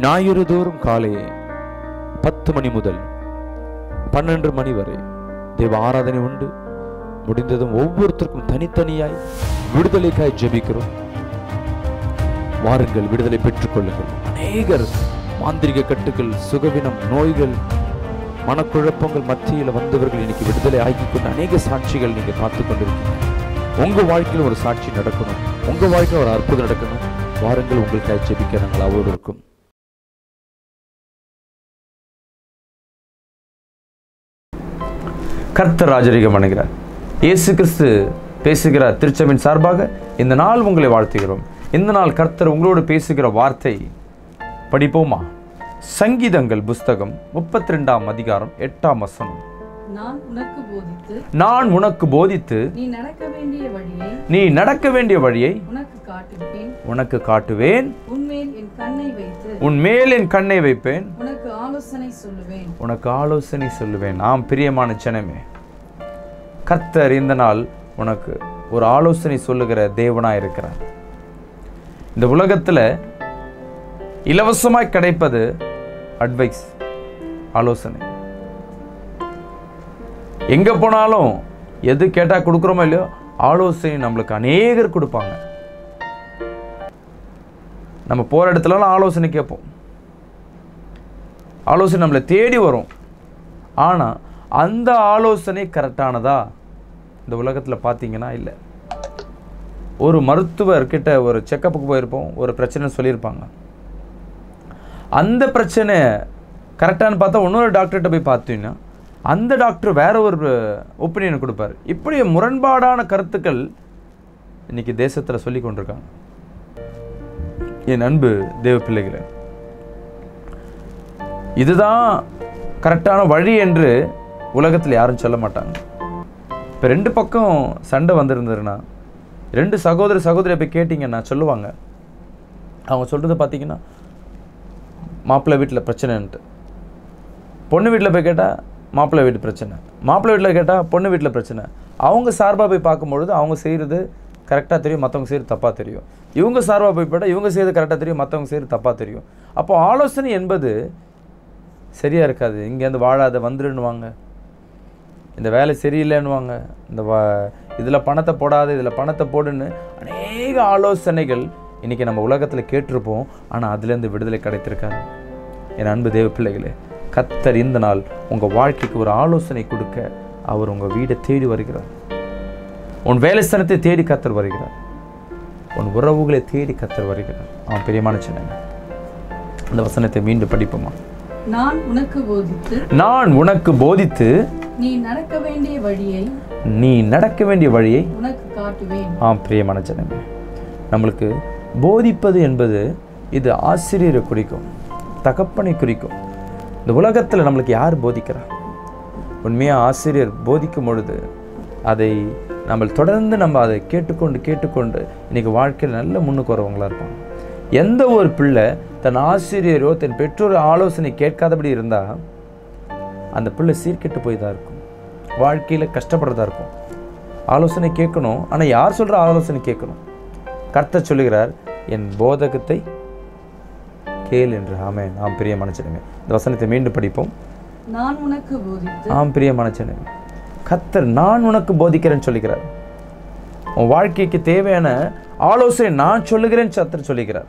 ஞாயிறு தோறும் காலை பத்து மணி முதல் பன்னெண்டு மணி வரை தேவ ஆராதனை உண்டு முடிந்ததும் ஒவ்வொருத்தருக்கும் தனித்தனியாய் விடுதலைக்காய் ஜெபிக்கிறோம் வாருங்கள் விடுதலை பெற்றுக்கொள்ளுங்கள் அநேகர் மாந்திரிக கட்டுகள் சுகவினம் நோய்கள் மனக்குழப்பங்கள் மத்தியில் வந்தவர்கள் இன்னைக்கு விடுதலை ஆக்கி கொண்டு அநேக சாட்சிகள் நீங்க பார்த்து கொண்டிருக்கீங்க உங்க வாழ்க்கையில் ஒரு சாட்சி நடக்கணும் உங்க வாழ்க்கையில் ஒரு அற்புதம் நடக்கணும் வாருங்கள் உங்களுக்காக ஜெபிக்க நாங்கள் அவோடு இருக்கும் கர்த்தர் ராஜரிகம் அணுகிறார் இயேசு கிறிஸ்து பேசுகிறார் திருச்சபின் சார்பாக இந்த நாள் உங்களை வாழ்த்துகிறோம் இந்த நாள் கர்த்தர் உங்களோடு பேசுகிற வார்த்தை படிப்போமா சங்கீதங்கள் புஸ்தகம் முப்பத்தி ரெண்டாம் அதிகாரம் எட்டாம் வசனம் நான் உனக்கு போதித்து நான் உனக்கு போதித்து நீ நடக்க வேண்டிய வழியை நீ நடக்க வேண்டிய வழியை உனக்கு காட்டுவேன் உனக்கு காட்டுவேன் உன்மேல் என் கண்ணை வைத்து உன் மேல் என் கண்ணை வைப்பேன் உனக்கு ஆலோசனை சொல்லுவேன் உனக்கு ஆலோசனை சொல்லுவேன் ஆம் பிரியமான ஜனமே கர்த்தர் இந்த நாள் உனக்கு ஒரு ஆலோசனை சொல்லுகிற தேவனாய் இருக்கிறார் இந்த உலகத்துல இலவசமாய் கிடைப்பது அட்வைஸ் ஆலோசனை எங்க போனாலும் எது கேட்டா கொடுக்குறோமோ இல்லையோ ஆலோசனை நம்மளுக்கு அநேகர் கொடுப்பாங்க நம்ம போற இடத்துலலாம் ஆலோசனை கேட்போம் ஆலோசனை நம்மளை தேடி வரும் ஆனால் அந்த ஆலோசனை கரெக்டானதா இந்த உலகத்தில் பார்த்தீங்கன்னா இல்லை ஒரு மருத்துவர் கிட்ட ஒரு செக்கப்புக்கு போயிருப்போம் ஒரு பிரச்சனை சொல்லியிருப்பாங்க அந்த பிரச்சனை கரெக்டானு பார்த்தா இன்னொரு டாக்டர்கிட்ட போய் பார்த்தீங்கன்னா அந்த டாக்டர் வேற ஒரு ஒப்பீனியன் கொடுப்பாரு இப்படி முரண்பாடான கருத்துக்கள் இன்னைக்கு தேசத்தில் சொல்லி கொண்டிருக்காங்க என் அன்பு தேவ பிள்ளைகளே இதுதான் கரெக்டான வழி என்று உலகத்தில் யாரும் சொல்ல மாட்டாங்க இப்போ ரெண்டு பக்கம் சண்டை வந்திருந்ததுன்னா ரெண்டு சகோதர சகோதரியை போய் கேட்டிங்கன்னா சொல்லுவாங்க அவங்க சொல்கிறது பார்த்தீங்கன்னா மாப்பிள்ளை வீட்டில் பிரச்சனைன்ட்டு பொண்ணு வீட்டில் போய் கேட்டால் மாப்பிள்ளை வீட்டு பிரச்சனை மாப்பிள்ளை வீட்டில் கேட்டால் பொண்ணு வீட்டில் பிரச்சனை அவங்க சார்பாக போய் பார்க்கும்பொழுது அவங்க செய்கிறது கரெக்டாக தெரியும் மற்றவங்க செய்கிறது தப்பாக தெரியும் இவங்க சார்பாக போய் போட்டால் இவங்க செய்கிறது கரெக்டாக தெரியும் மற்றவங்க செய்கிறது தப்பாக தெரியும் அப்போ ஆலோசனை என்பது சரியாக இருக்காது இங்கேருந்து வாழாத வந்துடுன்னுவாங்க இந்த வேலை சரியில்லைன்னுவாங்க இந்த வா இதில் பணத்தை போடாத இதில் பணத்தை போடுன்னு அநேக ஆலோசனைகள் இன்றைக்கி நம்ம உலகத்தில் கேட்டிருப்போம் ஆனால் அதுலேருந்து விடுதலை கிடைத்திருக்காது என் அன்பு தேவ பிள்ளைகளே கத்தர் இந்த நாள் உங்கள் வாழ்க்கைக்கு ஒரு ஆலோசனை கொடுக்க அவர் உங்கள் வீடை தேடி வருகிறார் உன் வேலை ஸ்தலத்தை தேடி கத்தர் வருகிறார் உன் உறவுகளை தேடி கத்தர் வருகிறார் அவன் பிரியமான சின்ன அந்த வசனத்தை மீண்டும் படிப்போமா நான் உனக்கு போதித்து நான் உனக்கு போதித்து நீ நடக்க வேண்டிய வழியை நீ நடக்க வேண்டிய வழியை உனக்கு காட்டுவேன் ஆம் பிரியமான ஜனமே நம்மளுக்கு போதிப்பது என்பது இது ஆசிரியரை குறிக்கும் தகப்பனை குறிக்கும் இந்த உலகத்தில் நம்மளுக்கு யார் போதிக்கிறா உண்மையாக ஆசிரியர் போதிக்கும் பொழுது அதை நம்ம தொடர்ந்து நம்ம அதை கேட்டுக்கொண்டு கேட்டுக்கொண்டு இன்னைக்கு வாழ்க்கையில் நல்ல முன்னுக்கு வரவங்களா இருப்பாங்க எந்த ஒரு பிள்ளை தன் ஆசிரியரோ தன் பெற்றோர் ஆலோசனை கேட்காதபடி இருந்தால் அந்த பிள்ளை சீர்கெட்டு போய் தான் இருக்கும் வாழ்க்கையில் கஷ்டப்படுறதா இருக்கும் ஆலோசனை கேட்கணும் ஆனால் யார் சொல்கிற ஆலோசனை கேட்கணும் கர்த்தர் சொல்லுகிறார் என் போதகத்தை கேள் என்று ஆமென் ஆம் பிரிய மனச்சனமே இந்த வசனத்தை மீண்டும் படிப்போம் நான் உனக்கு போதித்து ஆம் பிரிய மனச்சனமே கர்த்தர் நான் உனக்கு போதிக்கிறேன்னு சொல்லுகிறார் உன் வாழ்க்கைக்கு தேவையான ஆலோசனை நான் சொல்லுகிறேன்னு கர்த்தர் சொல்லுகிறார்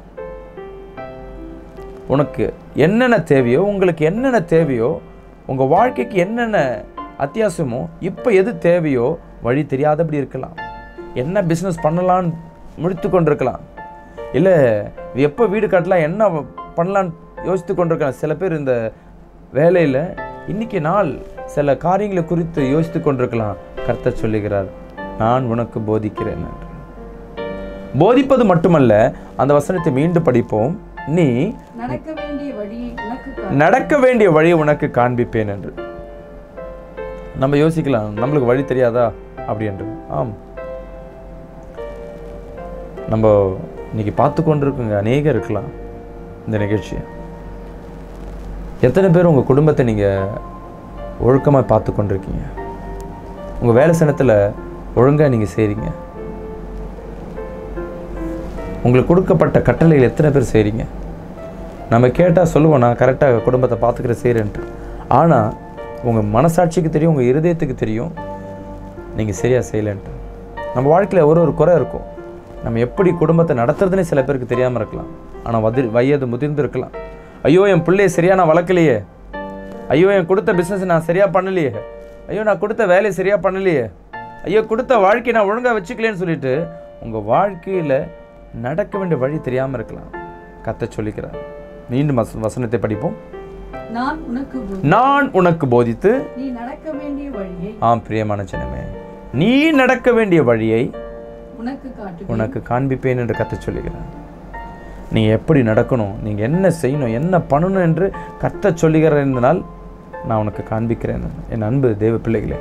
உனக்கு என்னென்ன தேவையோ உங்களுக்கு என்னென்ன தேவையோ உங்கள் வாழ்க்கைக்கு என்னென்ன அத்தியாவசியமோ இப்போ எது தேவையோ வழி தெரியாதபடி இருக்கலாம் என்ன பிஸ்னஸ் பண்ணலான்னு முடித்து கொண்டிருக்கலாம் இல்லை எப்போ வீடு கட்டலாம் என்ன பண்ணலான்னு யோசித்து கொண்டிருக்கலாம் சில பேர் இந்த வேலையில் இன்னைக்கு நாள் சில காரியங்களை குறித்து யோசித்து கொண்டிருக்கலாம் கர்த்தர் சொல்லுகிறார் நான் உனக்கு போதிக்கிறேன் என்று போதிப்பது மட்டுமல்ல அந்த வசனத்தை மீண்டும் படிப்போம் நீ நடக்க வேண்டிய வழியை உனக்கு காட்டு நடக்க வேண்டிய வழியை உனக்கு காண்பிப்பேன் என்று நம்ம யோசிக்கலாம் நம்மளுக்கு வழி தெரியாதா அப்படி என்று ஆம் நம்ம இன்னைக்கு பார்த்து கொண்டிருக்குங்க அநேகம் இருக்கலாம் இந்த நிகழ்ச்சியை எத்தனை பேர் உங்கள் குடும்பத்தை நீங்கள் ஒழுக்கமாக பார்த்து கொண்டிருக்கீங்க உங்கள் வேலை சனத்தில் ஒழுங்காக நீங்கள் செய்கிறீங்க உங்களுக்கு கொடுக்கப்பட்ட கட்டளைகள் எத்தனை பேர் செய்கிறீங்க நம்ம கேட்டால் சொல்லுவோம் நான் கரெக்டாக குடும்பத்தை பார்த்துக்கிற செய்கிறேன்ட்டு ஆனால் உங்கள் மனசாட்சிக்கு தெரியும் உங்கள் இருதயத்துக்கு தெரியும் நீங்கள் சரியாக செய்யலைன்ட்டு நம்ம வாழ்க்கையில் ஒரு ஒரு குறை இருக்கும் நம்ம எப்படி குடும்பத்தை நடத்துறதுனே சில பேருக்கு தெரியாமல் இருக்கலாம் ஆனால் வதி வயது முதிர்ந்து இருக்கலாம் ஐயோ என் பிள்ளைய சரியாக நான் வளர்க்கலையே ஐயோ என் கொடுத்த பிஸ்னஸ் நான் சரியாக பண்ணலையே ஐயோ நான் கொடுத்த வேலையை சரியாக பண்ணலையே ஐயோ கொடுத்த வாழ்க்கையை நான் ஒழுங்காக வச்சுக்கலேன்னு சொல்லிட்டு உங்கள் வாழ்க்கையில் நடக்க வேண்டிய வழி தெரியாமல் இருக்கலாம் கத்த சொல்லிக்கிறார் மீண்டும் வச- வசனத்தை படிப்போம் நான் உனக்கு போதி நான் உனக்கு போதித்து நீ நடக்க வேண்டிய வழியை ஆம் பிரியமான ஜனமே நீ நடக்க வேண்டிய வழியை உனக்கு காட்டுவேன் உனக்கு காண்பிப்பேன் என்று கத்த சொல்லுகிறார் நீ எப்படி நடக்கணும் நீங்க என்ன செய்யணும் என்ன பண்ணணும் என்று கத்த சொல்லுகிறனால் நான் உனக்கு காண்பிக்கிறேன் என் அன்பு தேவ பிள்ளைகளே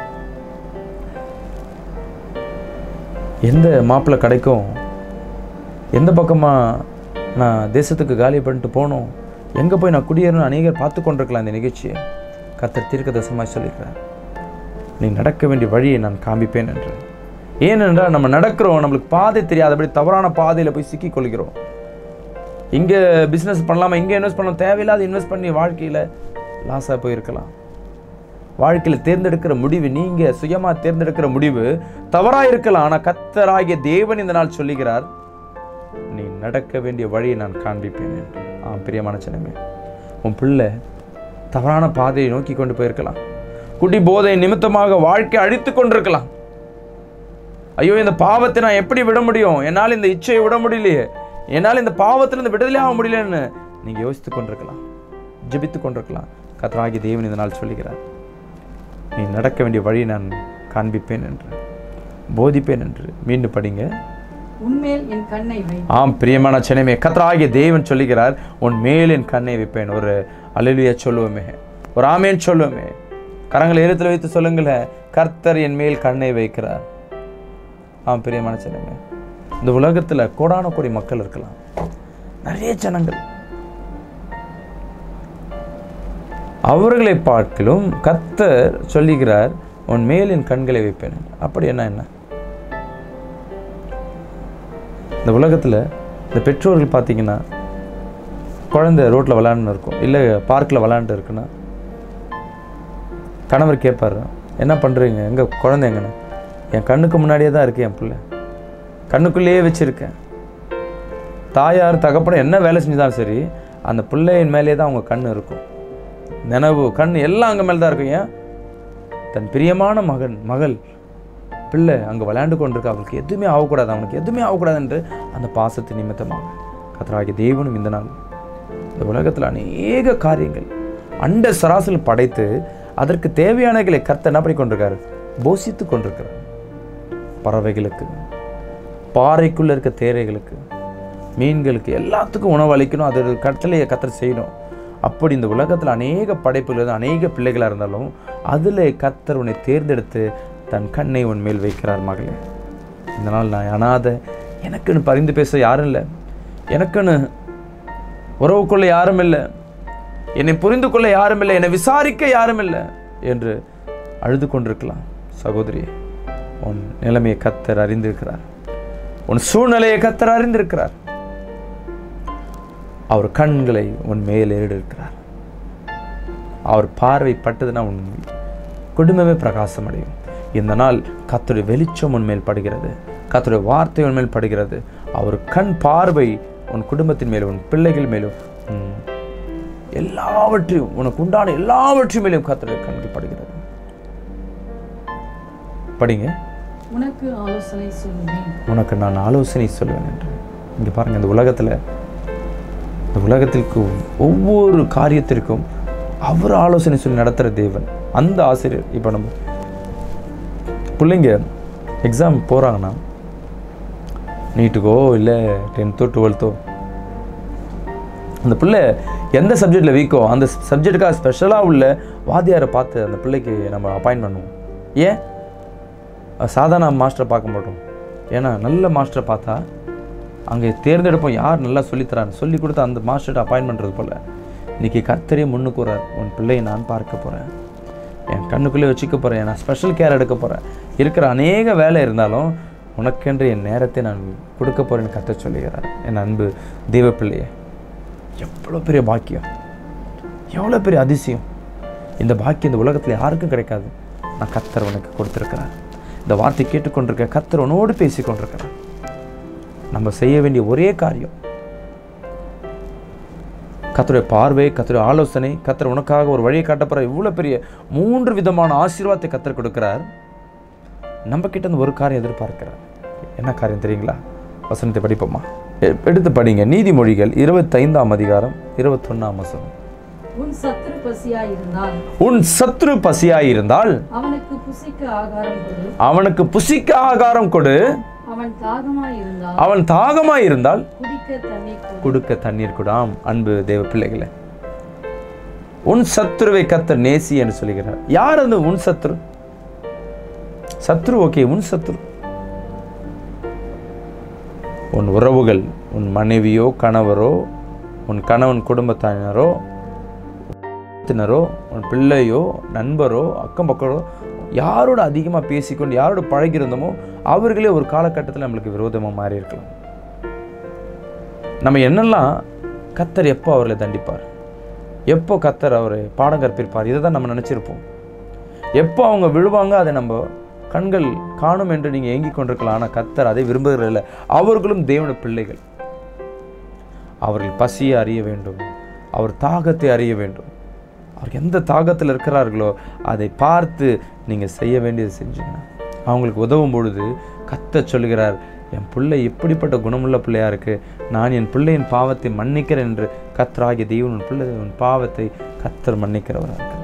எந்த மாப்பிள்ளை கிடைக்கும் எந்த பக்கமா நான் தேசத்துக்கு காலி பண்ணிட்டு போகணும் எங்கே போய் நான் குடியேறணும் அநேகர் பார்த்து கொண்டிருக்கலாம் இந்த நிகழ்ச்சியை கத்தர் தீர்க்க தரிசனமாய் சொல்லிக்கிறார் நீ நடக்க வேண்டிய வழியை நான் காண்பிப்பேன் என்று ஏனென்றால் நம்ம நடக்கிறோம் நம்மளுக்கு பாதை தெரியாதபடி தவறான பாதையில் போய் சிக்கிக் கொள்கிறோம் இங்கே பிஸ்னஸ் பண்ணலாமா இங்கே இன்வெஸ்ட் பண்ணலாம் தேவையில்லாத இன்வெஸ்ட் பண்ணி வாழ்க்கையில் லாஸாக போயிருக்கலாம் வாழ்க்கையில் தேர்ந்தெடுக்கிற முடிவு நீங்கள் சுயமாக தேர்ந்தெடுக்கிற முடிவு தவறாக இருக்கலாம் ஆனால் கத்தராகிய தேவன் இந்த நாள் சொல்லுகிறார் நீ நடக்க வேண்டிய வழியை நான் காண்பிப்பேன் என்று ஆ பிரியமான சின்னமே உன் பிள்ளை தவறான பாதையை நோக்கி கொண்டு போயிருக்கலாம் குடி போதை நிமித்தமாக வாழ்க்கை அழித்து கொண்டிருக்கலாம் ஐயோ இந்த பாவத்தை நான் எப்படி விட முடியும் என்னால் இந்த இச்சையை விட முடியலையே என்னால் இந்த பாவத்திலிருந்து விடுதலை ஆக முடியலன்னு நீங்கள் யோசித்து கொண்டிருக்கலாம் ஜெபித்து கொண்டிருக்கலாம் கத்தராகி தேவன் இந்த நாள் சொல்லுகிறார் நீ நடக்க வேண்டிய வழியை நான் காண்பிப்பேன் என்று போதிப்பேன் என்று மீண்டும் படிங்க உன்மேல் என் கண்ணை வை ஆம் பிரியமான சினமே கத்தராகிய தேவன் சொல்லுகிறார் உன் மேல் என் கண்ணை வைப்பேன் ஒரு அலுலியா சொல்லுவோமே ஒரு ஆமேன் சொல்லுவோமே கரங்களை எழுத்துல வைத்து சொல்லுங்களேன் கர்த்தர் என் மேல் கண்ணை வைக்கிறார் ஆம் பிரியமான சினமே இந்த உலகத்துல கோடான கோடி மக்கள் இருக்கலாம் நிறைய ஜனங்கள் அவர்களை பார்க்கிலும் கர்த்தர் சொல்லுகிறார் உன் மேல் என் கண்களை வைப்பேன் அப்படி என்ன என்ன இந்த உலகத்தில் இந்த பெற்றோர்கள் பார்த்தீங்கன்னா குழந்தை ரோட்டில் விளாண்டுன்னு இருக்கும் இல்லை பார்க்கில் விளாண்டு இருக்குன்னா கணவர் கேட்பாரு என்ன பண்ணுறீங்க எங்கே குழந்தை எங்கன்னு என் கண்ணுக்கு முன்னாடியே தான் இருக்கு என் பிள்ளை கண்ணுக்குள்ளேயே வச்சுருக்கேன் தாயார் தகப்படம் என்ன வேலை செஞ்சாலும் சரி அந்த பிள்ளையின் மேலே தான் அவங்க கண் இருக்கும் நினைவு கண் எல்லாம் அங்கே மேலே தான் இருக்கும் ஏன் தன் பிரியமான மகன் மகள் பிள்ளை அங்கே விளையாண்டு கொண்டிருக்க அவளுக்கு எதுவுமே ஆகக்கூடாது அவனுக்கு எதுவுமே ஆகக்கூடாது என்று அந்த பாசத்து நிமித்தமாக கத்தராகிய தேவனும் இந்த நாள் இந்த உலகத்தில் அநேக காரியங்கள் அண்ட சராசரில் படைத்து அதற்கு தேவையானகளை கர்த்தர் என்ன பண்ணி கொண்டிருக்காரு போஷித்து கொண்டிருக்கிறார் பறவைகளுக்கு பாறைக்குள்ள இருக்க தேரைகளுக்கு மீன்களுக்கு எல்லாத்துக்கும் உணவு அளிக்கணும் அது ஒரு கட்டளையை கத்தர் செய்யணும் அப்படி இந்த உலகத்தில் அநேக படைப்புகள் இருந்து அநேக பிள்ளைகளாக இருந்தாலும் அதில் கத்தர் உன்னை தேர்ந்தெடுத்து தன் கண்ணை உன் மேல் வைக்கிறார் மகளே இந்த நாள் நான் அனாதை எனக்குன்னு பரிந்து பேச யாரும் இல்லை எனக்குன்னு உறவுக்குள்ள யாரும் இல்லை என்னை புரிந்து கொள்ள யாரும் இல்லை என்னை விசாரிக்க யாரும் இல்லை என்று அழுது கொண்டிருக்கலாம் சகோதரி உன் நிலைமையை கத்தர் அறிந்திருக்கிறார் உன் சூழ்நிலையை கத்தர் அறிந்திருக்கிறார் அவர் கண்களை உன் மேல் ஏறெடுக்கிறார் அவர் பார்வை பட்டதுன்னா உன் குடும்பமே பிரகாசம் அடையும் இந்த நாள் கத்துடைய வெளிச்சம் உன் மேல் படுகிறது கத்துடைய வார்த்தை உன் மேல் படுகிறது அவர் கண் பார்வை உன் குடும்பத்தின் மேலும் உன் பிள்ளைகள் மேலும் உன் எல்லாவற்றையும் உனக்கு உண்டான எல்லாவற்றையும் மேலும் கத்துடைய கண்கள் படுகிறது படிங்க உனக்கு ஆலோசனை சொல்லுவேன் உனக்கு நான் ஆலோசனை சொல்லுவேன் என்று இங்கே பாருங்க இந்த உலகத்தில் இந்த உலகத்திற்கு ஒவ்வொரு காரியத்திற்கும் அவர் ஆலோசனை சொல்லி நடத்துகிற தேவன் அந்த ஆசிரியர் இப்போ நம்ம பிள்ளைங்க எக்ஸாம் போகிறாங்கன்னா நீட்டுக்கோ இல்லை டென்த்தோ டுவெல்த்தோ அந்த பிள்ளை எந்த சப்ஜெக்டில் வீக்கோ அந்த சப்ஜெக்டுக்காக ஸ்பெஷலாக உள்ள வாத்தியாரை பார்த்து அந்த பிள்ளைக்கு நம்ம அப்பாயின்ட் பண்ணுவோம் ஏன் சாதாரண மாஸ்டரை பார்க்க மாட்டோம் ஏன்னா நல்ல மாஸ்டரை பார்த்தா அங்கே தேர்ந்தெடுப்போம் யார் நல்லா சொல்லித்தரான்னு சொல்லி கொடுத்து அந்த மாஸ்டர்கிட்ட அப்பாயின் பண்ணுறது போல் இன்றைக்கி கர்த்தரே முன்னுக்கு வரார் உன் பிள்ளையை நான் பார்க்க போகிறேன் என் கண்ணுக்குள்ளே வச்சுக்க போகிறேன் நான் ஸ்பெஷல் கேர் எடுக்க போகிறேன் இருக்கிற அநேக வேலை இருந்தாலும் உனக்கென்று என் நேரத்தை நான் கொடுக்க போகிறேன்னு கத்த சொல்லுகிறார் என் அன்பு தெய்வ பிள்ளையே எவ்வளோ பெரிய பாக்கியம் எவ்வளோ பெரிய அதிசயம் இந்த பாக்கியம் இந்த உலகத்தில் யாருக்கும் கிடைக்காது நான் கத்தர் உனக்கு கொடுத்துருக்கிறேன் இந்த வார்த்தை கேட்டுக்கொண்டிருக்க கத்தர் உன்னோடு பேசி கொண்டிருக்கிறேன் நம்ம செய்ய வேண்டிய ஒரே காரியம் கத்தருடைய பார்வை கத்தருடைய ஆலோசனை கத்தர் உனக்காக ஒரு வழியை காட்டப்படுற இவ்வளோ பெரிய மூன்று விதமான ஆசீர்வாதத்தை கத்தர் கொடுக்கிறார் நம்ம கிட்ட இருந்து ஒரு காரியம் எதிர்பார்க்கிறார் என்ன காரியம் தெரியுங்களா வசனத்தை படிப்போமா எ- எடுத்து படிங்க நீதிமொழிகள் இருபத்தைந்தாம் அதிகாரம் இருபத்தொன்னாம் வசனம் உன் சத்துரு பசியாயிருந்தால் உன் சத்ரு பசியாயிருந்தால் அவனுக்கு புசிக்க ஆகாரம் கொடு அவனுக்கு புசிக்க ஆகாரம் கொடு அவன் தாகமாயிருந்தால் அவன் தாகமாயிருந்தால் குடிக்க தண்ணீர் கொடு கொடுக்க தண்ணீர் கொடாம் அன்பு தேவ பிள்ளைகளே உன் சத்துருவை கத்தர் நேசி என்று சொல்லுகிறார் யார் அந்த உன் சத்துரு சத்ரு ஓகே உன் சத்துரு உன் உறவுகள் உன் மனைவியோ கணவரோ உன் கணவன் குடும்பத்தாரினரோ குடும்பத்தினரோ உன் பிள்ளையோ நண்பரோ அக்கம் பக்கமோ யாரோட அதிகமாக பேசிக்கொண்டு யாரோட பழகியிருந்தோமோ அவர்களே ஒரு காலகட்டத்தில் நம்மளுக்கு விரோதமாக மாறி இருக்கலாம் நம்ம என்னெல்லாம் கத்தர் எப்போ அவர்களை தண்டிப்பார் எப்போ கத்தர் அவரை பாடம் கற்பிப்பார் இதை தான் நம்ம நினச்சிருப்போம் எப்போ அவங்க விழுவாங்க அதை நம்ம கண்கள் காணும் என்று நீங்கள் ஏங்கிக் கொண்டிருக்கலாம் ஆனால் கத்தர் அதை விரும்புகிறதில்ல அவர்களும் தேவனுடைய பிள்ளைகள் அவர்கள் பசியை அறிய வேண்டும் அவர் தாகத்தை அறிய வேண்டும் அவர் எந்த தாகத்தில் இருக்கிறார்களோ அதை பார்த்து நீங்கள் செய்ய வேண்டியது செஞ்சீங்க அவங்களுக்கு உதவும் பொழுது கத்த சொல்கிறார் என் பிள்ளை இப்படிப்பட்ட குணமுள்ள பிள்ளையா இருக்கு நான் என் பிள்ளையின் பாவத்தை மன்னிக்கிறேன் என்று கத்தராகிய தெய்வன் உன் பிள்ளை உன் பாவத்தை கத்தர் மன்னிக்கிறவராக இருக்கிறார்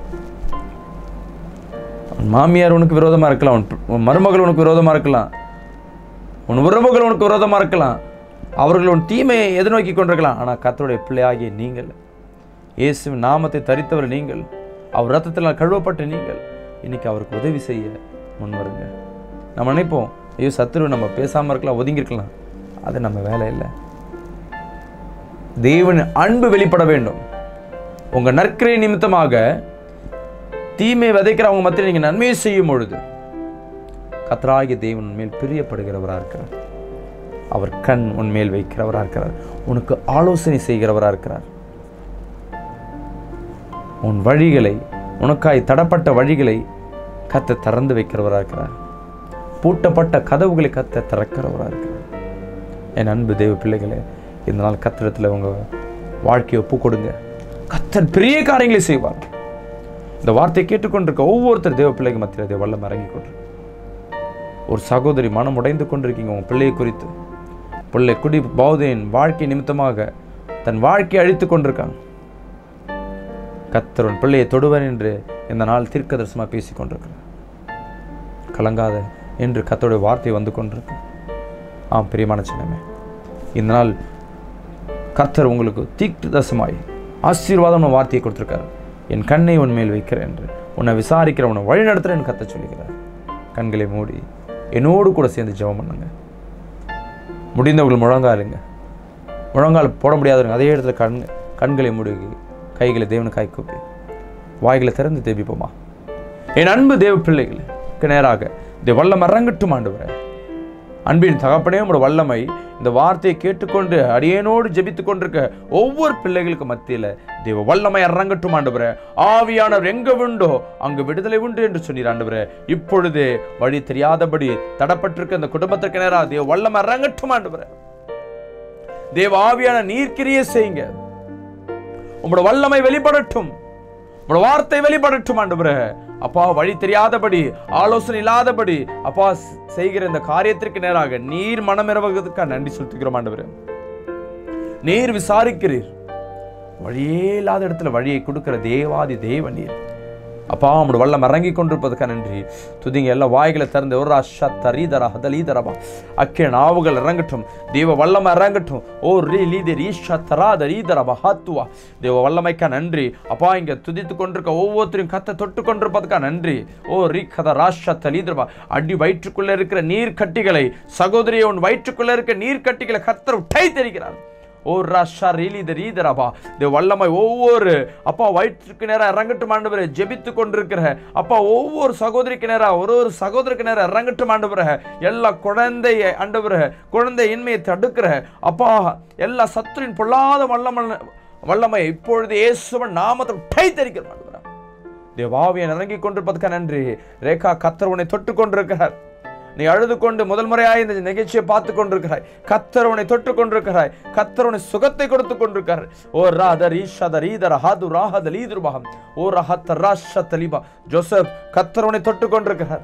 உன் மாமியார் உனக்கு விரோதமா இருக்கலாம் உன் பி- உன் மருமகள் உனக்கு விரோதமா இருக்கலாம் உன் உறவுகள் உனக்கு விரோதமா இருக்கலாம் அவர்கள் உன் தீமையை எதிர்நோக்கி கொண்டிருக்கலாம் ஆனால் கத்தருடைய பிள்ளையாகிய நீங்கள் இயேசுவின் நாமத்தை தரித்தவர் நீங்கள் அவர் ரத்தத்தில் கழுவப்பட்ட நீங்கள் இன்னைக்கு அவருக்கு உதவி செய்ய முன் வருங்க நம்ம நினைப்போம் ஐயோ சத்துரு நம்ம பேசாமல் இருக்கலாம் ஒதுங்கி இருக்கலாம் அது நம்ம வேலை இல்லை தேவன் அன்பு வெளிப்பட வேண்டும் உங்க நற்கிரை நிமித்தமாக தீமை விதைக்கிறவங்க மத்தியில் நீங்க நன்மையை செய்யும் பொழுது கத்தராகிய தேவன் உன் மேல் பிரியப்படுகிறவராக இருக்கிறார் அவர் கண் உன் மேல் வைக்கிறவராக இருக்கிறார் உனக்கு ஆலோசனை செய்கிறவராக இருக்கிறார் உன் வழிகளை உனக்காய் தடப்பட்ட வழிகளை கத்த திறந்து வைக்கிறவராக இருக்கிறார் பூட்டப்பட்ட கதவுகளை கத்த திறக்கிறவராக இருக்கிறார் என் அன்பு தேவ பிள்ளைகளே இந்த நாள் கத்திரத்தில் உங்க வாழ்க்கையை ஒப்பு கொடுங்க கத்தர் பெரிய காரியங்களை செய்வார் இந்த வார்த்தையை கேட்டுக்கொண்டிருக்க ஒவ்வொருத்தர் தேவ பிள்ளைக்கு மத்தியில் தேவ வல்லம் இறங்கி கொண்டு ஒரு சகோதரி மனம் உடைந்து கொண்டிருக்கீங்க உங்க பிள்ளையை குறித்து பிள்ளை குடி பௌதையின் வாழ்க்கை நிமித்தமாக தன் வாழ்க்கையை அழித்து கொண்டிருக்காங்க கத்தர் உன் பிள்ளையை தொடுவன் என்று இந்த நாள் தீர்க்கதரிசனமாக பேசி கொண்டிருக்கிறார் கலங்காத என்று கத்தருடைய வார்த்தை வந்து கொண்டிருக்கு ஆம் பிரியமான சின்னமே இந்த நாள் கர்த்தர் உங்களுக்கு தீர்க்கதரிசனமாய் ஆசீர்வாதம் வார்த்தையை கொடுத்திருக்காரு என் கண்ணை உன் மேல் வைக்கிறேன் என்று உன்னை விசாரிக்கிற உன்னை வழி நடத்துகிறேன் கத்த சொல்லுகிறார் கண்களை மூடி என்னோடு கூட சேர்ந்து ஜெபம் பண்ணுங்க முடிந்தவர்கள் முழங்காலுங்க முழங்கால் போட முடியாதவங்க அதே இடத்துல கண் கண்களை மூடி கைகளை தேவனுக்காய் கூப்பி வாய்களை திறந்து தேவிப்போமா என் அன்பு தேவ பிள்ளைகளுக்கு நேராக இந்த வல்லம் இறங்கட்டும் ஆண்டவரே அன்பின் தகப்பனே உங்களோட வல்லமை இந்த வார்த்தையை கேட்டுக்கொண்டு அடியேனோடு ஜெபித்துக் கொண்டிருக்க ஒவ்வொரு பிள்ளைகளுக்கு மத்தியில தேவ வல்லமை இறங்கட்டும் ஆண்டவரே ஆவியானவர் எங்க உண்டோ அங்கு விடுதலை உண்டு என்று சொன்னீர் ஆண்டவரே இப்பொழுதே வழி தெரியாதபடி தடப்பட்டிருக்க இந்த குடும்பத்திற்கு நேராக தேவ வல்லமை இறங்கட்டும் ஆண்டவரே தேவ ஆவியான நீர்க்கிரிய செய்யுங்க உங்களோட வல்லமை வெளிப்படட்டும் உங்களோட வார்த்தை வெளிப்படட்டும் ஆண்டவரே அப்பா வழி தெரியாதபடி ஆலோசனை இல்லாதபடி அப்பா ஸ்- செய்கிற இந்த காரியத்திற்கு நேராக நீர் மனமிறவதற்காக நன்றி செலுத்துகிறோம் ஆண்டவரே நீர் விசாரிக்கிறீர் வழியே இல்லாத இடத்துல வழியை கொடுக்கிற தேவாதி தேவ நீர் அப்பா உங்களோட வல்லம் இறங்கி கொண்டிருப்பதுக்காக நன்றி துதிங்க எல்லாம் வாய்களை திறந்து ஒரு அஷா தரீதரா ஹதலீதரபா அக்கே நாவுகள் இறங்கட்டும் தேவ வல்லம் இறங்கட்டும் ஓ ரீ லீதர் ஈஷா தராத ரீதரபா ஹாத்துவா தேவ வல்லமைக்கா நன்றி அப்பா இங்க துதித்து கொண்டிருக்க ஒவ்வொருத்தரையும் கத்த தொட்டு கொண்டிருப்பதுக்கா நன்றி ஓ ரீ கத ராஷா தலீதரபா அடி வயிற்றுக்குள்ள இருக்கிற நீர் கட்டிகளை சகோதரியை உன் வயிற்றுக்குள்ள இருக்க நீர் கட்டிகளை கத்தர் உட்டை தெரிகிறார் ஓ ரஷா ரீலி த ரீதரபா இந்த வல்லமை ஒவ்வொரு அப்பா வயிற்றுக்கு நேரம் இறங்கட்டும் ஆண்டவரே ஜெபித்து கொண்டிருக்கிற அப்பா ஒவ்வொரு சகோதரிக்கு நேரம் ஒரு ஒரு சகோதரிக்கு நேரம் இறங்கட்டும் ஆண்டவரே எல்லா குழந்தைய ஆண்டவரே குழந்தை இன்மையை தடுக்கிற அப்பா எல்லா சத்துரின் பொல்லாத வல்லமை வல்லமை இப்பொழுது இயேசுவன் நாமத்தில் டைத்தரிக்கிற ஆண்டவரே தேவாவியன் இறங்கி கொண்டிருப்பதற்கு நன்றி ரேகா கத்தர் உன்னை தொட்டு கொண்டிருக்கிறார் நீ அழுது கொண்டு முதல் முறையாக இந்த நிகழ்ச்சியை பார்த்து கொண்டிருக்கிறாய் கத்தர் உன்னை தொட்டு கொண்டிருக்கிறாய் கத்தர் உன்னை சுகத்தை கொடுத்து கொண்டிருக்கிறார் ஓ ராத ரீஷத ரீதர ஹாது ராஹத லீதுருபாகம் ஓ ரஹத்த ராஷ தலிபா ஜோசப் கத்தர் உன்னை தொட்டு கொண்டிருக்கிறார்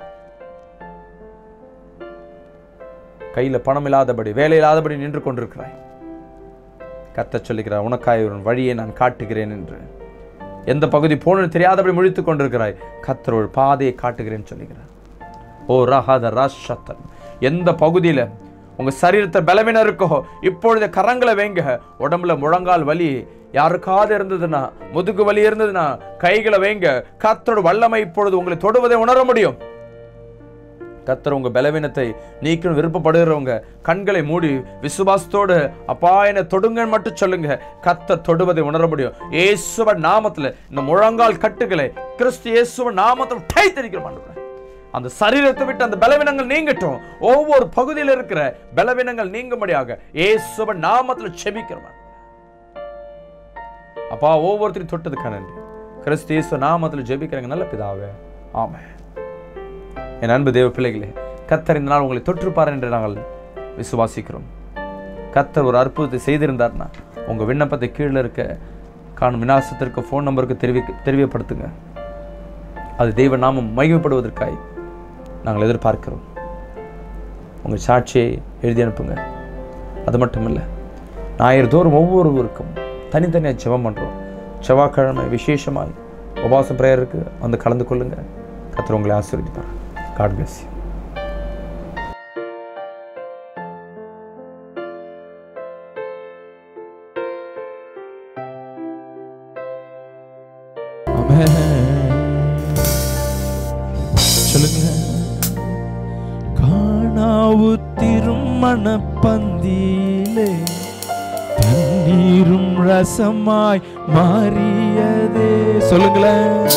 கையில பணம் இல்லாதபடி வேலை இல்லாதபடி நின்று கொண்டிருக்கிறாய் கத்தச் சொல்லுகிறார் உனக்காய் ஒரு வழியை நான் காட்டுகிறேன் என்று எந்த பகுதி போகணும்னு தெரியாதபடி முழித்துக் கொண்டிருக்கிறாய் கத்தர் ஒரு பாதையை காட்டுகிறேன்னு சொல்லுகிறார் ஓ ரஹாத ராஷத்தன் எந்த பகுதியில் உங்க சரீரத்தை பலவீனம் இருக்கோ இப்பொழுது கரங்களை வைங்க உடம்புல முழங்கால் வலி யாருக்காவது இருந்ததுன்னா முதுகு வலி இருந்ததுன்னா கைகளை வைங்க கத்தரோட வல்லமை இப்பொழுது உங்களை தொடுவதை உணர முடியும் கத்தர் உங்க பலவீனத்தை நீக்கணும் விருப்பப்படுகிறவங்க கண்களை மூடி விசுவாசத்தோடு அப்பா என்னை தொடுங்கன்னு மட்டும் சொல்லுங்க கத்தர் தொடுவதை உணர முடியும் இயேசுவ நாமத்துல இந்த முழங்கால் கட்டுகளை கிறிஸ்து இயேசுவ நாமத்தில் டைத்தரிக்கிற மாட்டேன் அந்த சரீரத்தை விட்டு அந்த பலவீனங்கள் நீங்கட்டும் ஒவ்வொரு பகுதியில் இருக்கிற பலவீனங்கள் நீங்கும்படியாக இயேசுவ நாமத்துல செபிக்கிறோம் அப்பா ஒவ்வொருத்தரையும் தொட்டதுக்கான நன்றி கிறிஸ்து இயேசு நாமத்தில் ஜெபிக்கிறாங்க நல்ல பிதாவே ஆமென் என் அன்பு தேவ பிள்ளைகளே கத்தர் இந்த நாள் உங்களை தொற்றுப்பார் என்று நாங்கள் விசுவாசிக்கிறோம் கத்தர் ஒரு அற்புதத்தை செய்திருந்தார்னா உங்கள் விண்ணப்பத்தை கீழே இருக்க காணும் விநாசத்திற்கு ஃபோன் நம்பருக்கு தெரிவி தெரியப்படுத்துங்க அது தெய்வ நாமம் மகிமைப்படுவதற்காய் நாங்கள் எதிர்பார்க்கிறோம் உங்கள் சாட்சியை எழுதி அனுப்புங்க அது மட்டும் இல்லை ஞாயிறு தோறும் ஒவ்வொருவருக்கும் தனித்தனியாக ஜெபம் பண்ணுறோம் செவ்வாய்க்கிழமை விசேஷமாய் உபாசம் பிரேயருக்கு வந்து கலந்து கொள்ளுங்க கத்தர் உங்களை ஆசீர்வதிப்பார் காட் பிளஸ் யூ சொல்லுங்க காணாவு திருமண பந்தியிலே தண்ணீரும் ரசமாய் மாறியதே சொல்லுங்களேன்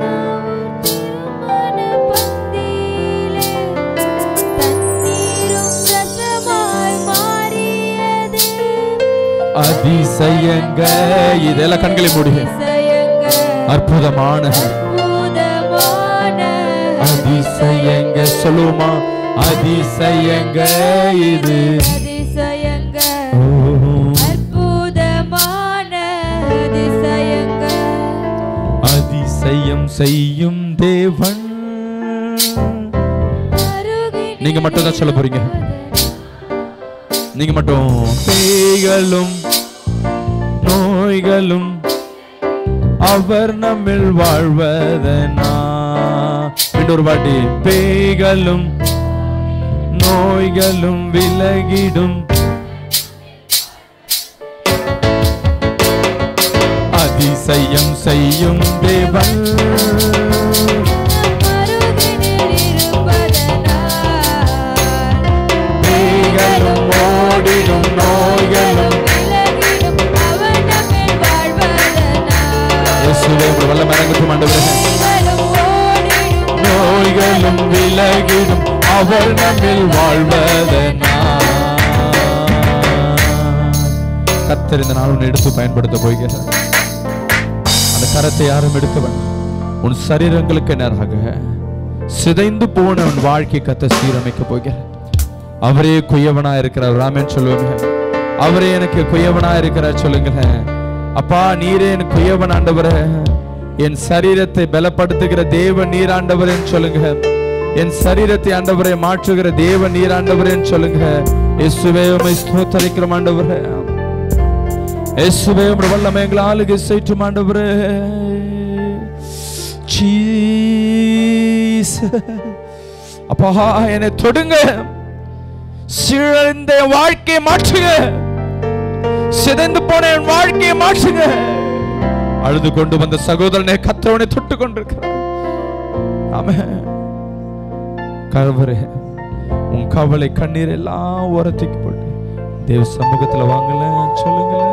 அதிசயங்க இதெல்லாம் கண்களை மூடி அற்புதமான அதிசயங்க சொல்லுவோமா அதிசயங்க இது ஓ, அதிசயம் செய்யும் தேவன் நீங்க மட்டும் தான் சொல்ல போறீங்க நீங்க மட்டும் பேய்களும் நோய்களும் அவர் நம்மில் வாழ்வதனா இன்னொரு வாட்டி பேய்களும் நோய்களும் விலகிடும் அதிசயம் செய்யும் தேவன் பேய்களும் ஓடிடும் நோய்களும் இயேசுவே உங்கள் வல்லம் இறங்கட்டும் ஆண்டவரே நோய்களும் விலகிடும் அவர் நம்மில் வாழ்வதனா கத்தர் இந்த நாள் உன்னை எடுத்து பயன்படுத்த போகிறார் அந்த கரத்தை யாரும் எடுக்க வேண்டாம் உன் சரீரங்களுக்கு நேராக சிதைந்து போன உன் வாழ்க்கை கத்த சீரமைக்க போகிறார் அவரே குயவனா இருக்கிறார் ராமன் சொல்லுவாங்க அவரே எனக்கு குயவனா இருக்கிறார் சொல்லுங்களேன் அப்பா நீரே எனக்கு குயவன் ஆண்டவரே என் சரீரத்தை பலப்படுத்துகிற தேவ நீராண்டவரேன்னு சொல்லுங்க என் சரீரத்தை ஆண்டவரை மாற்றுகிற தேவ நீராண்டவரேன்னு சொல்லுங்க இயேசுவே உம்மை ஸ்தோத்தரிக்கிறோம் ஆண்டவரே இயேசுவே உம்முடைய வல்லமை எங்களை ஆளுகை செய்யும் ஆண்டவரே Jesus. அப்பா என்னை தொடுங்க சிறந்த என் வாழ்க்கையை மாற்றுங்க சிதைந்து போன என் வாழ்க்கையை மாற்றுங்க அழுது கொண்டு வந்த சகோதரனை கத்தவனை தொட்டு கொண்டிருக்கிறார் ஆமென் கர்வரே உன் கவலை கண்ணீர் எல்லாம் உரத்திக்கு போட்டு தேவ சமூகத்துல வாங்கல சொல்லுங்களேன்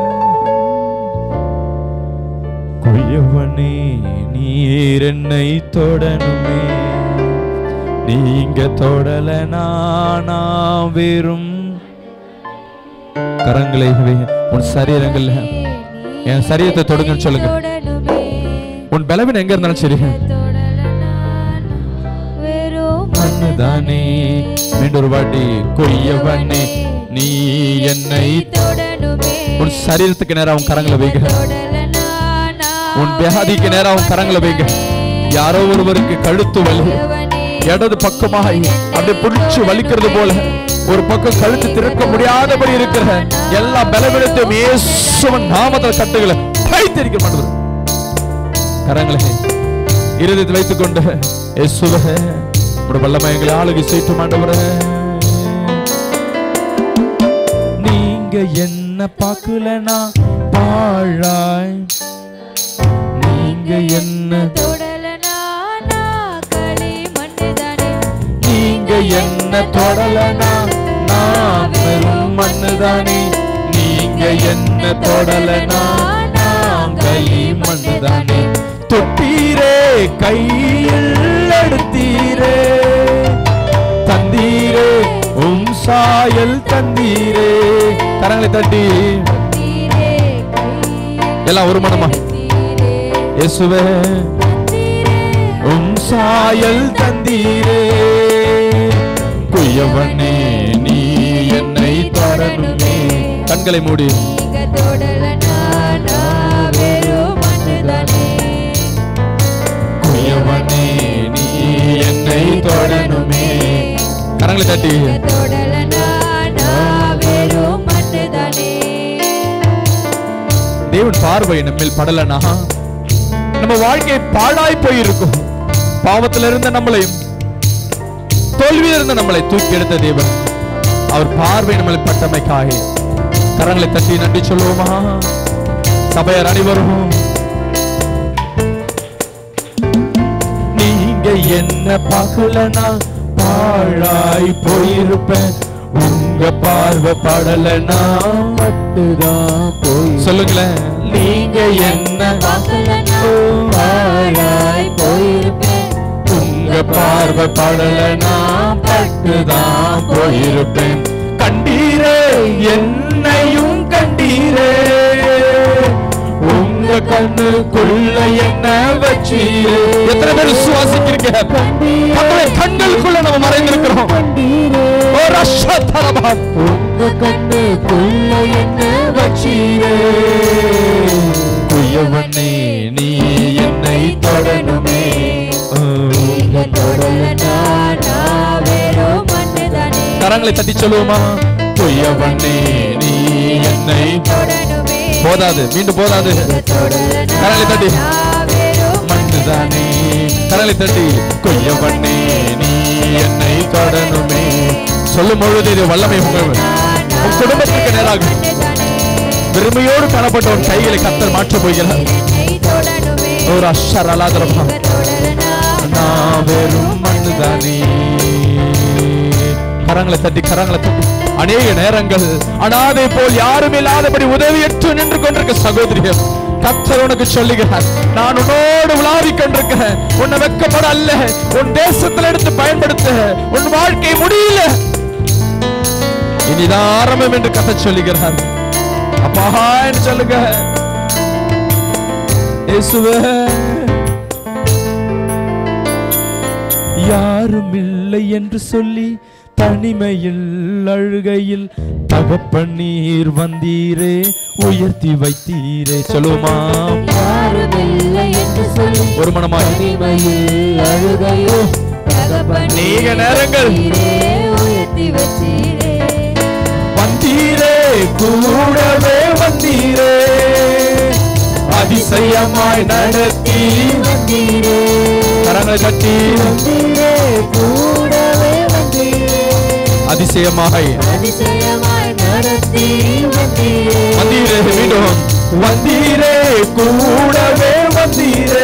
குயவனே நீர் என்னை தொடணுமே நீங்க தொடல நானா வெறும் கரங்களை வே- உன் சரீரங்கள்ல என் சரீரத்தை தொடுங்கன்னு சொல்லுங்க உன் பலவீனம் எங்க இருந்தாலும் சரி மண்ணுதானே மீண்டும் ஒரு வாட்டி கொய்யவனே நீ என்னை உன் சரீரத்துக்கு நேரா உன் கரங்களை வைங்க உன் வியாதிக்கு நேரா உன் கரங்களை வைங்க யாரோ ஒருவருக்கு கழுத்து வலி இடது பக்கமாய் அப்படியே புடிச்சு வலிக்கிறது போல ஒரு பக்கம் கழுத்து திறக்க முடியாதபடி இருக்கிற எல்லா பலவீனத்தையும் இயேசுவின் நாமத்தில் கட்டுகளை கைத்தறிக்க மாட்டது கரங்களை இருதயத்தில் வைத்துக் கொண்டு இயேசுவே உடைய வல்லமை எங்களை ஆளுகை செய்து மாண்டவரே நீங்க என்ன பார்க்கலனா பாழாய் நீங்க என்ன நீங்க என்ன தொடலனா நான் வெறும் மண்ணுதானே நீங்க என்ன தொடலனா நான் களி மண்ணுதானே தொட்டீரே கையில் எடுத்தீரே தந்தீரே உம் சாயல் தந்தீரே கரங்களை தட்டி எல்லாம் ஒரு மனமா இயேசுவே உம் சாயல் தந்தீரே குயவனே நீ என்னை தொடருமே கண்களை மூடி குயவனே நீ என்னை தொடருமே கரங்களை தட்டி தேவன் பார்வை நம்மில் படலனா நம்ம வாழ்க்கை பாழாய் போயிருக்கும் பாவத்தில் இருந்த நம்மளையும் தோல்வியில் இருந்த நம்மளை தூக்கி எடுத்த தேவன் அவர் பார்வை நம்மளை பட்டமைக்காக கரங்களை தட்டி நன்றி சொல்லுவோமா சபையர் அனைவரும் நீங்க என்ன பார்க்கலனா பாழாய் போயிருப்பேன் உங்க பார்வை படலனா மட்டுதான் போய் சொல்லுங்களேன் நீங்க என்ன பாழாய் போயிருப்பேன் உங்க பார்வை படலனா பட்டுதான் போயிருப்பேன் கண்டீரே என்னையும் கண்டீரே உங்க கண்ணுக்குள்ள என்ன வச்சீரே எத்தனை பேர் விசுவாசிக்கிறீங்க கர்த்தருடைய கண்களுக்குள்ள நம்ம மறைந்திருக்கிறோம் ஓ ரஷதரபா உங்க கண்ணுக்குள்ள என்ன வச்சீரே குயவனே நீ என்னை தொடணுமே உங்க தொடலனா கரங்களை தட்டி சொல்லுவோமா குயவனே நீ என்னை போதாது மீண்டும் போதாது கரங்களை தட்டி மண்ணுதானே கரங்களை தட்டி கொய்யவண்ணே நீ என்னை தொடணுமே சொல்லும் பொழுது இது வல்லமை உங்கள் உன் குடும்பத்திற்கு நேராக பெருமையோடு காணப்பட்ட ஒரு கைகளை கத்தர் மாற்றப் போகிறார் ஒரு அஷர் அலாதரமா நான் வெறும் மண்ணுதானே கரங்களை தட்டி கரங்களை தட்டி அநேக நேரங்கள் அனாதை போல் யாரும் இல்லாதபடி உதவியற்று நின்று கொண்டிருக்க சகோதரியம் கத்தர் உனக்கு சொல்லுகிறார் நான் உன்னோடு உலாவிக் கொண்டிருக்கிறேன் உன்னை வெக்கப்பட அல்ல உன் தேசத்தில் எடுத்து பயன்படுத்த உன் வாழ்க்கை முடியல இனிதான் ஆரம்பம் என்று கத்த சொல்லுகிறார் அப்பா என்று சொல்லுங்க இயேசுவே யாரும் இல்லை என்று சொல்லி தனிமையில் அழுகையில் தகப்பன்னீர் வந்தீரே உயர்த்தி வைத்தீரே சொல்லுமா ஒரு மனமாய் அநேக நேரங்கள் வந்தீரே கூடவே வந்தீரே அதிசயமாய் நடத்தி வந்தீரே கரங்களை தட்டி அதிசயமாய் வந்தீரே மீண்டும் வந்தீரே கூடவே வந்தீரே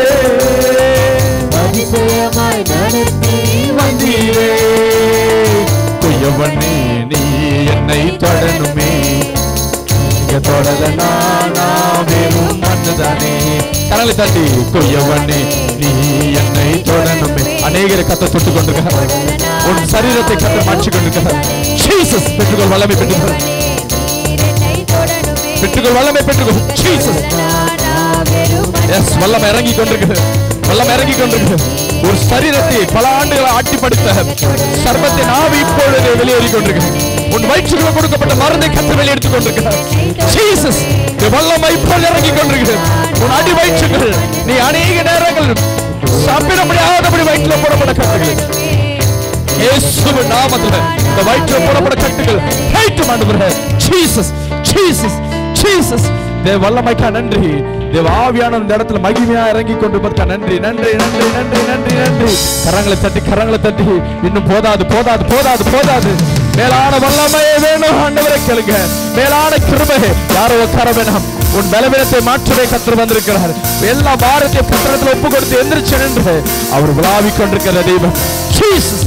வந்தீரே குயவனே நீ என்னை தொடணுமே இங்க நீங்க தொடலனா நான் வெறும் மண்ணுதானே கரலை தட்டி கொய்யவனே நீ என்னை தொடணுமே அநேகரை கத்த தொட்டு கொண்டிருக்கிறார் உன் சரீரத்தை கத்த மாற்றி கொண்டிருக்கிறார் ஜீசஸ் பெற்றுக்கொள் வல்லமை பெற்றுக்கொள் பெற்றுக்கொள் வல்லமை பெற்றுக்கொள் ஜீசஸ் எஸ் வல்லம் இறங்கி கொண்டிருக்கிறது வல்லம் இறங்கி கொண்டிருக்கிறது ஒரு சரீரத்தை பல ஆண்டுகளை ஆட்டி படித்த சர்வத்தை நாவி இப்பொழுது வெளியேறி கொண்டிருக்கிறது உன் வயிற்றுக்குள்ள கொடுக்கப்பட்ட மருந்தை கத்து வெளியெடுத்துக் கொண்டிருக்கிறார் ஜீசஸ் இந்த வல்லமை இப்பொழுது இறங்கி கொண்டிருக்கிறது உன் அடி வயிற்றுகள் நீ அநேக நேரங்கள் சாப்பிட முடியாதபடி வயிற்றுல போடப்பட்ட கட்டுகள் இயேசுவின் நாமத்துல இந்த வயிற்றுல போடப்பட கட்டுகள் ஹேட்டு மாண்டுகிற ஜீசஸ் ஜீசஸ் ஜீசஸ் தேவ வல்லமைக்கா நன்றி தேவ ஆவியான இந்த இடத்துல மகிமையா இறங்கி கொண்டிருப்பதற்கா நன்றி நன்றி நன்றி நன்றி நன்றி நன்றி கரங்களை தட்டி கரங்களை தட்டி இன்னும் போதாது போதாது போதாது போதாது மேலான வல்லமையே வேணும் ஆண்டவரை கேளுங்க மேலான கிருபை யாரோ உட்கார வேணாம் உன் பலவீனத்தை மாற்றவே கத்தர் வந்திருக்கிறார் எல்லா பாரதிய கத்திரத்தில் ஒப்பு கொடுத்து எந்திரிச்சு நின்று அவர் விழாவிக் கொண்டிருக்கிற தெய்வம் Jesus.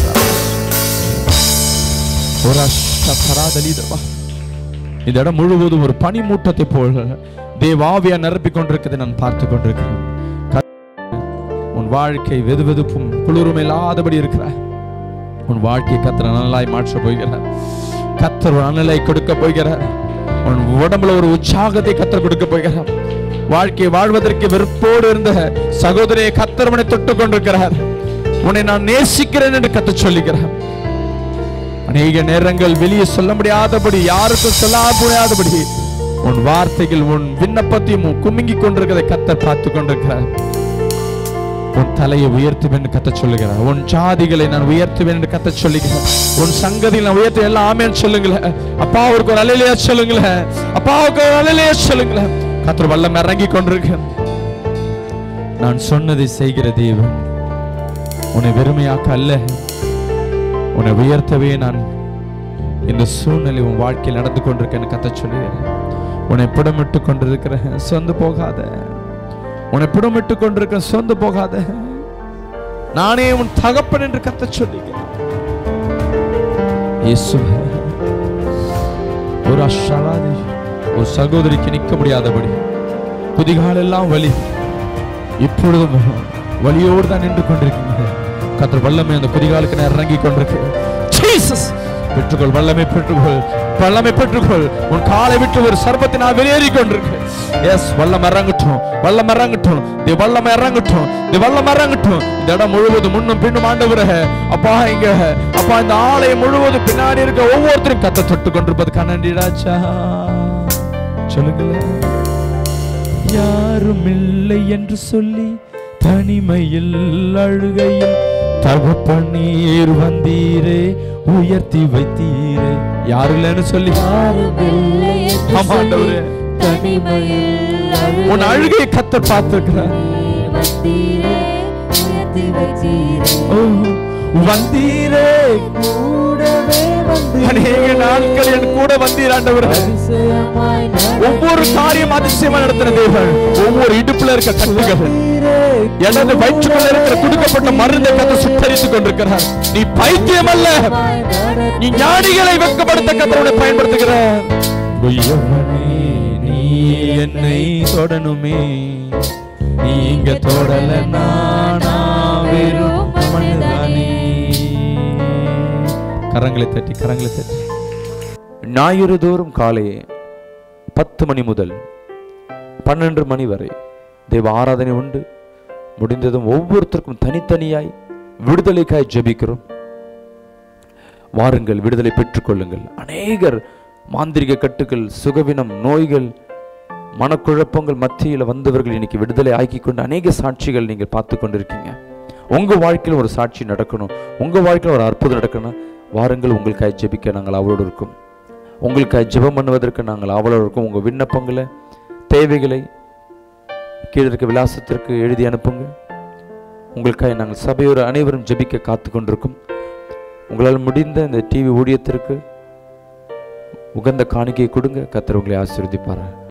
ஒரு அஷ்டபராதலிதவா. இந்த இடம் முழுவதும் ஒரு பனிமூட்டத்தை போல தேவாவியா நிரப்பிக் கொண்டிருக்கிறதை நான் பார்த்து கொண்டிருக்கிறேன் கர்த்தர், உன் வாழ்க்கை வெது வெதுப்பும் குளிரும் இல்லாதபடி இருக்கிறார் உன் வாழ்க்கை கத்தர் நல்லாய் மாற்ற போகிறார் கத்தர் ஒரு அனலை கொடுக்க போகிறார் உன் உடம்புல ஒரு உற்சாகத்தை கத்தர் கொடுக்க போகிறார் வாழ்க்கை வாழ்வதற்கு வெறுப்போடு இருந்த சகோதரியை கத்தர் உன்னை தொட்டு கொண்டிருக்கிறார் உன்னை நான் நேசிக்கிறேன் என்று கத்த சொல்லுகிறார் அநேக நேரங்கள் வெளியே சொல்ல முடியாதபடி யாருக்கும் சொல்ல முடியாதபடி உன் வார்த்தைகள் உன் விண்ணப்பத்தையும் உன் குலுங்கி கொண்டிருக்கிறதை கத்தர் பார்த்து கொண்டிருக்கிறார் உன் தலையை உயர்த்துவேன் என்று கத்த சொல்லுகிறார் உன் ஜாதிகளை நான் உயர்த்துவேன் என்று கத்த சொல்லுகிறார் உன் சங்கதியில் நான் உயர்த்து எல்லாம் ஆமேன்னு சொல்லுங்களேன் அப்பாவுக்கு ஒரு அலையிலையா சொல்லுங்களேன் அப்பாவுக்கு ஒரு அலையிலையா சொல்லுங்களேன் கத்தர் வல்லம் இறங்கி கொண்டிருக்கிறேன் நான் சொன்னதை செய்கிற தேவன் உன்னை வெறுமையாக்க அல்ல உன்னை உயர்த்தவே நான் இந்த சூழ்நிலை உன் வாழ்க்கையில் நடந்து கொண்டிருக்கேன்னு கத்த சொல்லுகிறேன் உன்னை புடமிட்டு கொண்டிருக்கிறேன் சொந்து போகாத உன்னை புடமிட்டு கொண்டிருக்கிறேன் சொந்து போகாத நானே உன் தகப்பன் என்று கத்த சொல்லுகிறேன் இயேசுவே, ஒரு அஷராதி ஒரு சகோதரிக்கு நிற்க முடியாதபடி குதிகாலெல்லாம் வலி இப்பொழுதும் வலியோடு தான் நின்று கொண்டிருக்கீங்க கத்தர் வல்லமை அந்த குதிகாலுக்கு நான் இறங்கி கொண்டிருக்கு ஜீசஸ் பெற்றுக்கொள் வல்லமை பெற்றுக்கொள் வல்லமை பெற்றுக்கொள் உன் காலை விட்டு ஒரு சர்பத்தை நான் வெளியேறி கொண்டிருக்கு எஸ் வல்லம் இறங்கட்டும் வல்லம் இறங்கட்டும் தி வல்லம் இறங்கட்டும் தி வல்லம் இறங்கட்டும் இந்த இடம் முழுவதும் முன்னும் பின்னும் ஆண்டவரே அப்பா இங்க அப்பா இந்த ஆலயம் முழுவதும் பின்னாடி இருக்க ஒவ்வொருத்தரும் கத்த தொட்டு கொண்டிருப்பது நன்றி ராஜா சொல்லுங்களேன் யாரும் இல்லை என்று சொல்லி தனிமையில் அழுகையில் தகப்பண்ணீர் வந்தீரே உயர்த்தி வைத்தீரே யாரும் இல்லைன்னு சொல்லி ஆமா ஆண்டவரே. உன் அழுகையை கத்த பார்த்திருக்கிறார் ஓ, வந்தீரே அநேக நாட்கள் என் கூட வந்தீர் ஆண்டவரே ஒவ்வொரு காரியம் அதிசயமா நடத்தின தேவன் ஒவ்வொரு இடுப்புல இருக்க கட்டுகள் எனது வயிற்றுக்குள்ள இருக்கிற கொடுக்கப்பட்ட மருந்தை கத்த சுத்தரித்துக் கொண்டிருக்கிறார் நீ பைத்தியம் அல்ல நீ ஞானிகளை வெட்கப்படுத்த கத்தரோட பயன்படுத்துகிறார் உய்யவனே, நீ என்னை தொடணுமே நீ இங்க தொடல நானா வெறும் மண்ணுதானே கரங்களை தட்டி கரங்களை தட்டி ஞாயிறு தோறும் காலை பத்து மணி முதல் பன்னெண்டு மணி வரை தேவ ஆராதனை உண்டு முடிந்ததும் ஒவ்வொருத்தருக்கும் தனித்தனியாய் விடுதலைக்காய் ஜெபிக்கிறோம் வாருங்கள் விடுதலை பெற்றுக்கொள்ளுங்கள் அநேகர் மாந்திரிக கட்டுகள் சுகவினம் நோய்கள் மனக்குழப்பங்கள் மத்தியில் வந்தவர்கள் இன்னைக்கு விடுதலை ஆக்கி கொண்டு அநேக சாட்சிகள் நீங்கள் பார்த்து கொண்டிருக்கீங்க உங்க வாழ்க்கையில் ஒரு சாட்சி நடக்கணும் உங்க வாழ்க்கையில் ஒரு அற்புதம் நடக்கணும் வாருங்கள் உங்களுக்காய் ஜெபிக்க நாங்கள் அவளோடு இருக்கோம் உங்களுக்காய் ஜெபம் பண்ணுவதற்கு நாங்கள் அவளோடு இருக்கோம் உங்க விண்ணப்பங்களை தேவைகளை கீழே இருக்க விலாசத்திற்கு எழுதி அனுப்புங்க உங்களுக்காக நாங்கள் சபையோர் அனைவரும் ஜெபிக்க காத்து கொண்டிருக்கும் உங்களால் முடிந்த இந்த டிவி ஊழியத்திற்கு உகந்த காணிக்கை கொடுங்க கத்தர் உங்களை ஆசீர்வதிப்பார்